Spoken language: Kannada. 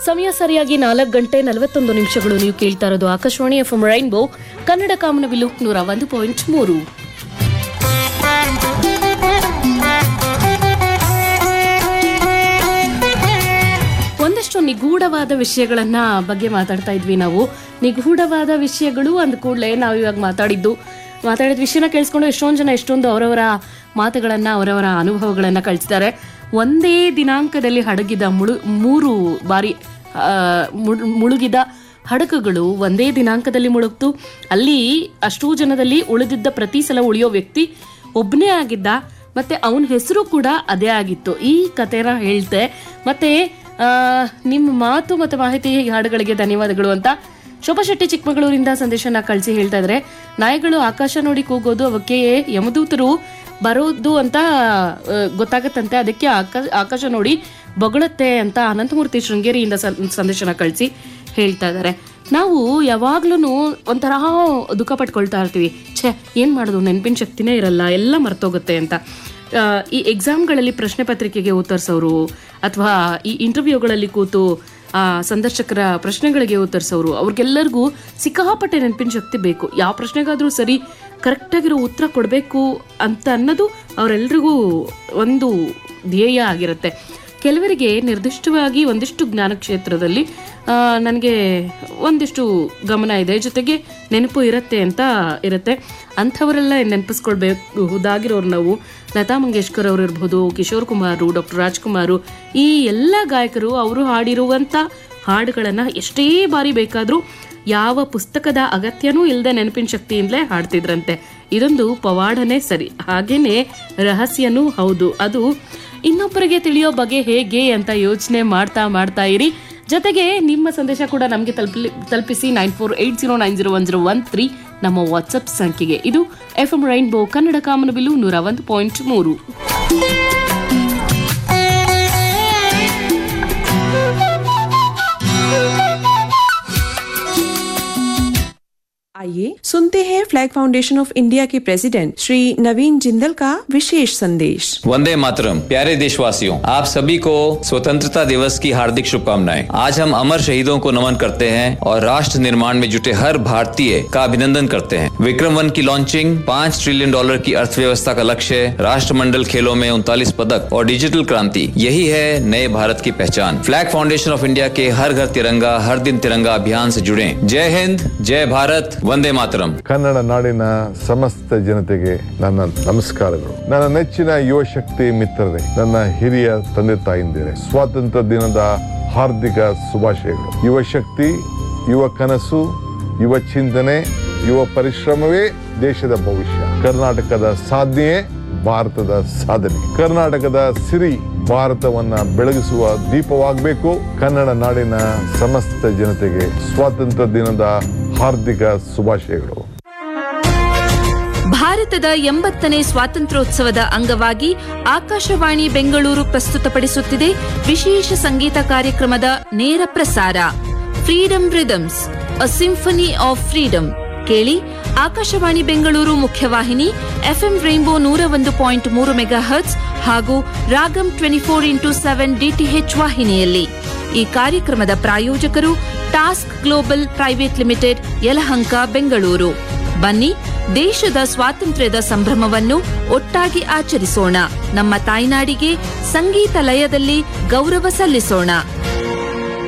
ಸಮಯ ಸರಿಯಾಗಿ ನಾಲ್ಕು ಗಂಟೆ ನಲವತ್ತೊಂದು ನಿಮಿಷಗಳು ನೀವು ಕೇಳ್ತಾ ಇರೋದು Akashvani F M rainbow Kannada ಕಾಮನಬಿಲ್ಲು ನೂರ ಒಂದು ಪಾಯಿಂಟ್ ಮೂರು ಒಂದಷ್ಟು ನಿಗೂಢವಾದ ವಿಷಯಗಳನ್ನ ಬಗ್ಗೆ ಮಾತಾಡ್ತಾ ಇದ್ವಿ ನಾವು ನಿಗೂಢವಾದ ವಿಷಯಗಳು ಅಂದ ಕೂಡಲೇ ನಾವು ಇವಾಗ ಮಾತಾಡಿದ್ದು ಮಾತಾಡಿದ ವಿಷಯನ ಕೇಳಿಸ್ಕೊಂಡು ಎಷ್ಟೊಂದು ಜನ ಎಷ್ಟೊಂದು ಅವರವರ ಮಾತುಗಳನ್ನ ಅವರವರ ಅನುಭವಗಳನ್ನ ಕಳಿಸಿದ್ದಾರೆ ಒಂದೇ ದಿನಾಂಕದಲ್ಲಿ ಹಡಗಿದ ಮುಳು ಮೂರು ಬಾರಿ ಆ, ಮುಳ್- ಮುಳುಗಿದ ಹಡಗುಗಳು ಒಂದೇ ದಿನಾಂಕದಲ್ಲಿ ಮುಳುಗ್ತು ಅಲ್ಲಿ ಅಷ್ಟೂ ಜನದಲ್ಲಿ ಉಳಿದಿದ್ದ ಪ್ರತಿ ಸಲ ಉಳಿಯೋ ವ್ಯಕ್ತಿ ಒಬ್ಬನೇ ಆಗಿದ್ದ ಮತ್ತೆ ಅವನ ಹೆಸರು ಕೂಡ ಅದೇ ಆಗಿತ್ತು ಈ ಕಥೆನ ಹೇಳ್ತೆ ಮತ್ತೆ ಆ, ನಿಮ್ಮ ಮಾತು ಮತ್ತು ಮಾಹಿತಿ ಈ ಹಾಡುಗಳಿಗೆ ಧನ್ಯವಾದಗಳು ಅಂತ ಶೋಭಾ ಶೆಟ್ಟಿ ಚಿಕ್ಕಮಗಳೂರಿಂದ ಸಂದೇಶನ ಕಳಿಸಿ ಹೇಳ್ತಾ ಇದ್ರೆ ನಾಯಿಗಳು ಆಕಾಶ ನೋಡಿ ಕೂಗೋದು ಅವಕ್ಕೆ ಯಮದೂತರು ಬರೋದು ಅಂತ ಆ, ಗೊತ್ತಾಗತ್ತಂತೆ ಅದಕ್ಕೆ ಆಕಾಶ ಆಕಾಶ ನೋಡಿ ಬೊಗಳುತ್ತೆ ಅಂತ ಅನಂತಮೂರ್ತಿ ಶೃಂಗೇರಿಯಿಂದ ಸಂ- ಸಂದೇಶನ ಕಳಿಸಿ ಹೇಳ್ತಾ ಇದ್ದಾರೆ ನಾವು ಯಾವಾಗ್ಲೂ ಒಂಥರ ದುಃಖ ಪಟ್ಕೊಳ್ತಾ ಇರ್ತೀವಿ ಛೇ ಏನ್ ಮಾಡೋದು ನೆನಪಿನ ಶಕ್ತಿನೇ ಇರಲ್ಲ ಎಲ್ಲ ಮರ್ತೋಗುತ್ತೆ ಅಂತ ಆ, ಈ ಎಕ್ಸಾಮ್ಗಳಲ್ಲಿ ಪ್ರಶ್ನೆ ಪತ್ರಿಕೆಗೆ ಉತ್ತರಿಸೋರು ಅಥವಾ ಈ ಇಂಟರ್ವ್ಯೂಗಳಲ್ಲಿ ಕೂತು ಆ ಸಂದರ್ಶಕರ ಪ್ರಶ್ನೆಗಳಿಗೆ ಉತ್ತರಿಸೋರು ಅವ್ರಿಗೆಲ್ಲರಿಗೂ ಸಿಕ್ಕಾಪಟ್ಟೆ ನೆನಪಿನ ಶಕ್ತಿ ಬೇಕು ಯಾವ ಪ್ರಶ್ನೆಗಾದ್ರೂ ಸರಿ ಕರೆಕ್ಟಾಗಿರೋ ಉತ್ತರ ಕೊಡಬೇಕು ಅಂತ ಅನ್ನೋದು ಅವರೆಲ್ರಿಗೂ ಒಂದು ಧ್ಯೇಯ ಆಗಿರುತ್ತೆ ಕೆಲವರಿಗೆ ನಿರ್ದಿಷ್ಟವಾಗಿ ಒಂದಿಷ್ಟು ಜ್ಞಾನ ಕ್ಷೇತ್ರದಲ್ಲಿ ನನಗೆ ಒಂದಿಷ್ಟು ಗಮನ ಇದೆ ಜೊತೆಗೆ ನೆನಪು ಇರುತ್ತೆ ಅಂತ ಇರುತ್ತೆ ಅಂಥವರೆಲ್ಲ ನೆನಪಿಸ್ಕೊಳ್ಬಹುದಾಗಿರೋರು ನಾವು ಲತಾ ಮಂಗೇಶ್ಕರ್ ಅವರು ಇರ್ಬೋದು ಕಿಶೋರ್ ಕುಮಾರು ಡಾಕ್ಟರ್ ರಾಜ್ಕುಮಾರು ಈ ಎಲ್ಲ ಗಾಯಕರು ಅವರು ಹಾಡಿರುವಂಥ ಹಾಡುಗಳನ್ನು ಎಷ್ಟೇ ಬಾರಿ ಬೇಕಾದರೂ ಯಾವ ಪುಸ್ತಕದ ಅಗತ್ಯನೂ ಇಲ್ಲದೆ ನೆನಪಿನ ಶಕ್ತಿಯಿಂದಲೇ ಹಾಡ್ತಿದ್ರಂತೆ ಇದೊಂದು ಪವಾಡನೇ ಸರಿ ಹಾಗೇನೆ ರಹಸ್ಯನೂ ಹೌದು ಅದು ಇನ್ನೊಬ್ಬರಿಗೆ ತಿಳಿಯೋ ಬಗೆ ಹೇಗೆ ಅಂತ ಯೋಚನೆ ಮಾಡ್ತಾ ಮಾಡ್ತಾ ಇರಿ ಜೊತೆಗೆ ನಿಮ್ಮ ಸಂದೇಶ ಕೂಡ ನಮಗೆ ತಲುಪಲಿ ತಲುಪಿಸಿ nine four eight zero nine zero one zero one three ನಮ್ಮ ವಾಟ್ಸಪ್ ಸಂಖ್ಯೆಗೆ ಇದು ಎಫ್ ಎಂ ರೈನ್ಬೋ ಕನ್ನಡ ಕಾಮನಬಿಲ್ಲು ನೂರ ಒಂದು ಪಾಯಿಂಟ್ ಮೂರು आइए सुनते हैं फ्लैग फाउंडेशन ऑफ इंडिया के प्रेसिडेंट श्री नवीन जिंदल का विशेष संदेश वंदे मातरम प्यारे देशवासियों आप सभी को स्वतंत्रता दिवस की हार्दिक शुभकामनाएं आज हम अमर शहीदों को नमन करते हैं और राष्ट्र निर्माण में जुटे हर भारतीय का अभिनंदन करते हैं विक्रम वन की लॉन्चिंग पाँच ट्रिलियन डॉलर की अर्थव्यवस्था का लक्ष्य राष्ट्रमंडल खेलों में उनतालीस पदक और डिजिटल क्रांति यही है नए भारत की पहचान फ्लैग फाउंडेशन ऑफ इंडिया के हर घर तिरंगा हर दिन तिरंगा अभियान से जुड़े जय हिंद जय भारत वंदे मातरम ಕನ್ನಡ ನಾಡಿನ ಸಮಸ್ತ ಜನತೆಗೆ ನನ್ನ ನಮಸ್ಕಾರಗಳು ನನ್ನ ನೆಚ್ಚಿನ ಯುವ ಶಕ್ತಿ ಮಿತ್ರರೇ ನನ್ನ ಹಿರಿಯ ತಂದೆ ತಾಯಿಂದಿರೇ ಸ್ವಾತಂತ್ರ್ಯ ದಿನದ ಹಾರ್ದಿಕ ಶುಭಾಶಯಗಳು ಯುವ ಶಕ್ತಿ ಯುವ ಕನಸು ಯುವ ಚಿಂತನೆ ಯುವ ಪರಿಶ್ರಮವೇ ದೇಶದ ಭವಿಷ್ಯ ಕರ್ನಾಟಕದ ಸಾಧನೆಯೇ ಭಾರತದ ಸಾಧನೆ ಕರ್ನಾಟಕದ ಸಿರಿ ಭಾರತವನ್ನ ಬೆಳಗಿಸುವ ದೀಪವಾಗಬೇಕು ಕನ್ನಡ ನಾಡಿನ ಸಮಸ್ತ ಜನತೆಗೆ ಸ್ವಾತಂತ್ರ್ಯ ದಿನದ ಹಾರ್ದಿಕ ಶುಭಾಶಯಗಳು ಭಾರತದ ಎಂಬತ್ತನೇ ಸ್ವಾತಂತ್ರ್ಯೋತ್ಸವದ ಅಂಗವಾಗಿ ಆಕಾಶವಾಣಿ ಬೆಂಗಳೂರು ಪ್ರಸ್ತುತಪಡಿಸುತ್ತಿದೆ ವಿಶೇಷ ಸಂಗೀತ ಕಾರ್ಯಕ್ರಮದ ನೇರ ಪ್ರಸಾರ freedom rhythms a symphony of freedom ಕೇಳಿ ಆಕಾಶವಾಣಿ ಬೆಂಗಳೂರು ಮುಖ್ಯವಾಹಿನಿ ಎಫ್ಎಂ ರೈನ್ಬೋ ನೂರ ಒಂದು ಪಾಯಿಂಟ್ ಮೂರು ಮೆಗಾ ಹರ್ಟ್ಸ್ ಹಾಗೂ Ragam twenty four into seven DTH ವಾಹಿನಿಯಲ್ಲಿ ಈ ಕಾರ್ಯಕ್ರಮದ ಪ್ರಾಯೋಜಕರು task global private limited Yelahanka Bengaluru ಬನ್ನಿ ದೇಶದ ಸ್ವಾತಂತ್ರ್ಯದ ಸಂಭ್ರಮವನ್ನು ಒಟ್ಟಾಗಿ ಆಚರಿಸೋಣ ನಮ್ಮ ತಾಯ್ನಾಡಿಗೆ ಸಂಗೀತ ಲಯದಲ್ಲಿ ಗೌರವ ಸಲ್ಲಿಸೋಣ